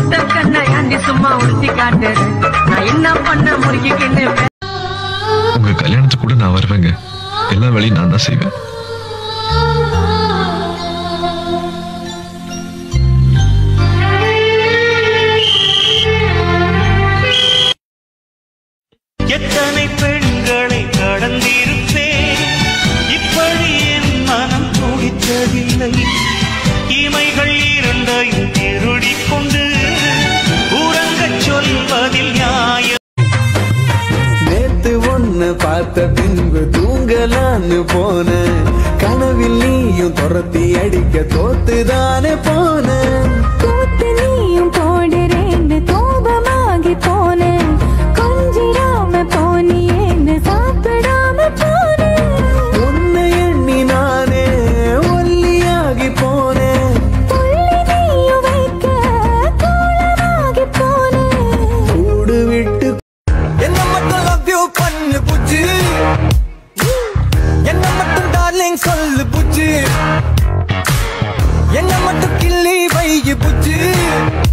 முட்டை கண்ணை ஏண்டி சும்மா உறுத்தி காட்டு நான் என்ன பண்ண முறுக்கிக்கின்னு உங்க கல்யாணத்துக்கு கூட நான் வருவேங்க எல்லா வேலையும் நான் தான் செய்வேன் எத்தனை பெண்களை கடந்திருப்பேன் இப்படி என் மனம் துடித்ததில்லை இமைகள் இரண்டையும் திருடிக் கொண்டு உறங்கச் சொல்வதில் நியாயம் நேத்து ஒன்னு பார்த்த பின்பு தூங்கலான்னு போன கனவில் நீயும் துரத்தி அடிக்க தோத்துதானே போன கூத்து நீயும் போடுறேன்னு கோபமாகி போனேன் கொஞ்சிடாம போனியேன்னு சாப்பிடாம போனேன் உன்னை எண்ணி நானே ஒல்லியாகி போனேன் புள்ளி நீயும் வைக்க கோலமாகி போனேன் கூடு விட்டு என்ன மட்டும் லவ் யூ பண்ணு புச்சு என்ன மட்டும் டார்லிங் சொல்லு புச்சு என்ன மட்டும் கிள்ளி வைகி புச்சு